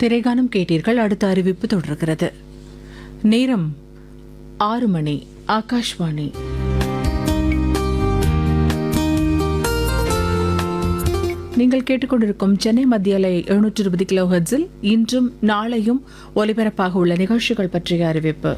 திரைகானம் கேட்டீர்கள் அடுத்த அறிவிப்பு தொடர்கிறது நேரம் ஆறு மணி ஆகாஷ்வாணி நீங்கள் கேட்டுக்கொண்டிருக்கும் சென்னை மத்திய அலை எழுநூற்று இருபது கிலோ ஹெர்ட்ஸில் இன்றும் நாளையும் ஒலிபரப்பாக உள்ள நிகழ்ச்சிகள் பற்றிய அறிவிப்பு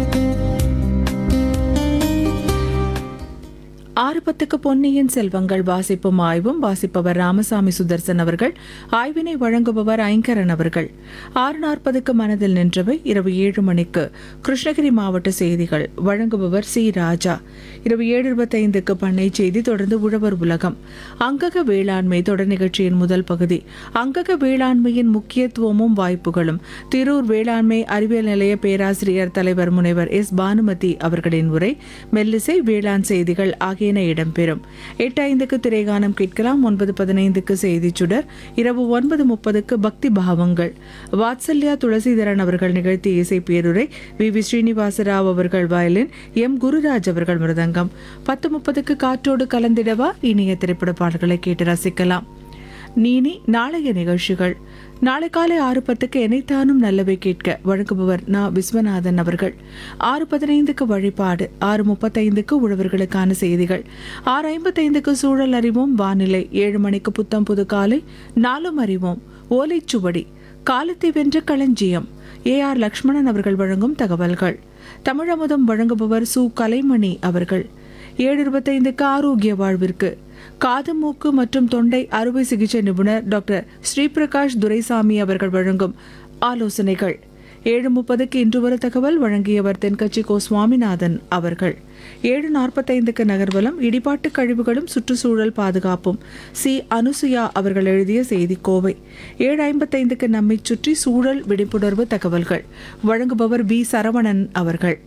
ஆறு பத்துக்கு பொன்னியின் செல்வங்கள் வாசிப்பும் ஆய்வும் வாசிப்பவர் ராமசாமி சுதர்சன் அவர்கள் ஆய்வினை வழங்குபவர் ஐங்கரன் அவர்கள் ஆறு நாற்பதுக்கு மனதில் நின்றவை இரவு ஏழு மணிக்கு கிருஷ்ணகிரி மாவட்ட செய்திகள் வழங்குபவர் சி ராஜா இரவு ஏழு இருபத்தைந்துக்கு பண்ணை செய்தி தொடர்ந்து உழவர் உலகம் அங்கக வேளாண்மை தொடர் நிகழ்ச்சியின் முதல் பகுதி அங்கக வேளாண்மையின் முக்கியத்துவமும் வாய்ப்புகளும் திரூர் வேளாண்மை அறிவியல் நிலைய பேராசிரியர் தலைவர் முனைவர் எஸ் பானுமதி அவர்களின் உரை மெல்லிசை வேளாண் செய்திகள் ஆகியன இடம்பெறும் எட்டு ஐந்துக்கு திரைகானம் கேட்கலாம் ஒன்பது பதினைந்துக்கு செய்திச் சுடர் இரவு ஒன்பது முப்பதுக்கு பக்தி பாவங்கள் வாத்சல்யா துளசிதரன் அவர்கள் நிகழ்த்திய இசை பேருரை வி வி ஸ்ரீனிவாசராவ் அவர்கள் வயலின் எம் குருராஜ் அவர்கள் மிருதங்கம் பத்து முப்பதுக்கு காற்றோடு கலந்திடவா இனிய திரைப்பட பாடல்களை கேட்டு ரசிக்கலாம் நீனி நாளைய நிகழ்ச்சிகள் நாளை காலை ஆறு பத்துக்கு எனைத்தானும் நல்லவை கேட்க வழங்குபவர் நா விஸ்வநாதன் அவர்கள் ஆறு பதினைந்துக்கு வழிபாடு ஆறு முப்பத்தைந்துக்கு உழவர்களுக்கான செய்திகள் ஆறு ஐம்பத்தைந்துக்கு சூழல் அறிவோம் வானிலை ஏழு மணிக்கு புத்தம் புது காலை நாலும் அறிவோம் ஓலைச்சுவடி காலத்தை வென்ற களஞ்சியம் ஏ ஆர் லக்ஷ்மணன் அவர்கள் வழங்கும் தகவல்கள் தமிழமுதம் வழங்குபவர் சு கலைமணி அவர்கள் ஏழு இருபத்தைந்துக்கு ஆரோக்கிய வாழ்விற்கு காது மூக்கு மற்றும் தொண்டை அறுவை சிகிச்சை நிபுணர் டாக்டர் ஸ்ரீபிரகாஷ் துரைசாமி அவர்கள் வழங்கும் ஆலோசனைகள் ஏழு முப்பதுக்கு இன்று ஒரு தகவல் வழங்கியவர் தென்கட்சி கோ சுவாமிநாதன் அவர்கள் ஏழு நாற்பத்தைந்துக்கு நகர்வலம் இடிபாட்டு கழிவுகளும் சுற்றுச்சூழல் பாதுகாப்பும் சி அனுசுயா அவர்கள் எழுதிய செய்தி கோவை ஏழு ஐம்பத்தைந்துக்கு நம்மை சுற்றி சூழல் விழிப்புணர்வு தகவல்கள் வழங்குபவர் பி சரவணன் அவர்கள்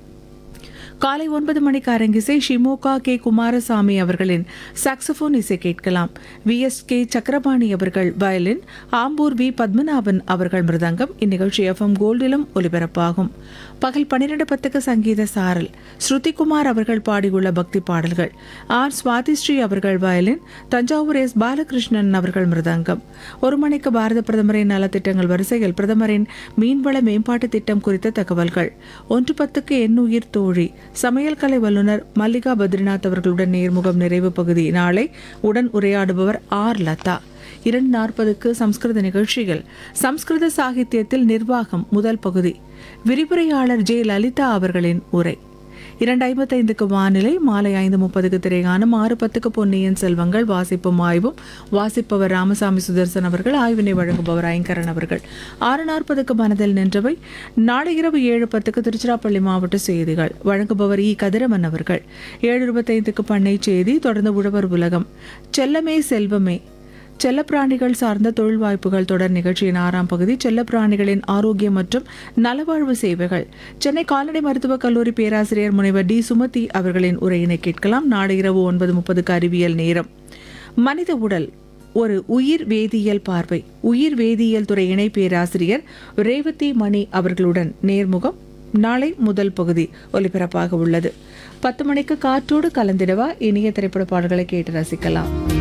காலை ஒன்பது மணிக்கு அரங்கிசை ஷிமோகா கே குமாரசாமி அவர்களின் சாக்ஸபோன் இசை கேட்கலாம் வி எஸ் கே சக்கரபாணி அவர்கள் வயலின் ஆம்பூர் வி பத்மநாபன் அவர்கள் மிருதங்கம் இந்நிகழ்ச்சி எஃப்எம் கோல்டிலும் ஒலிபரப்பாகும் பகல் பன்னிரண்டு பத்துக்கு சங்கீத சாரல் ஸ்ருதிகுமார் அவர்கள் பாடியுள்ள பக்தி பாடல்கள் ஆர் சுவாதிஸ்ரீ அவர்கள் வயலின் தஞ்சாவூர் எஸ் பாலகிருஷ்ணன் அவர்கள் மிருதங்கம் ஒரு மணிக்கு பாரத பிரதமரின் நலத்திட்டங்கள் வரிசையில் பிரதமரின் மீன்வள மேம்பாட்டு திட்டம் குறித்த தகவல்கள் ஒன்று பத்துக்கு எண்ணுயிர் தோழி சமையல் கலை வல்லுநர் மல்லிகா பத்ரிநாத் அவர்களுடன் நேர்முகம் நிறைவு பகுதி நாளை உடன் உரையாடுபவர் ஆர் லதா இரண்டு நாற்பதுக்கு சம்ஸ்கிருத நிகழ்ச்சிகள் சம்ஸ்கிருத சாகித்யத்தில் நிர்வாகம் முதல் பகுதி விரிவுரையாளர் ஜே லலிதா அவர்களின் உரை இரண்டு ஐம்பத்தைந்துக்கு வானிலை மாலை ஐந்து முப்பதுக்கு திரைகானம் ஆறு பத்துக்கு பொன்னியின் செல்வங்கள் வாசிப்பும் ஆய்வும் வாசிப்பவர் ராமசாமி சுதர்சன் அவர்கள் ஆய்வினை வழங்குபவர் ஐங்கரன் அவர்கள் ஆறு நாற்பதுக்கு மனதில் நின்றவை நாளை இரவு ஏழு பத்துக்கு திருச்சிராப்பள்ளி மாவட்ட செய்திகள் வழங்குபவர் இ கதிரவன் அவர்கள் ஏழு இருபத்தைந்துக்கு பண்ணை செய்தி தொடர்ந்து உழவர் உலகம் செல்லமே செல்வமே செல்லப்பிராணிகள் சார்ந்த தொழில் வாய்ப்புகள் தொடர் நிகழ்ச்சியின் ஆறாம் பகுதி செல்லப்பிராணிகளின் ஆரோக்கியம் மற்றும் நலவாழ்வு சேவைகள் சென்னை கால்நடை மருத்துவக் கல்லூரி பேராசிரியர் முனைவர் டி சுமதி அவர்களின் உரையினை கேட்கலாம் நாளை இரவு ஒன்பது முப்பதுக்கு அறிவியல் நேரம் மனித உடல் ஒரு உயிர் வேதியியல் பார்வை உயிர் வேதியியல் துறை இணை பேராசிரியர் ரேவதி மணி அவர்களுடன் நேர்முகம் நாளை முதல் பகுதி ஒலிபரப்பாக உள்ளது பத்து மணிக்கு காற்றோடு கலந்திடவா இனிய திரைப்பட பாடல்களை கேட்டு ரசிக்கலாம்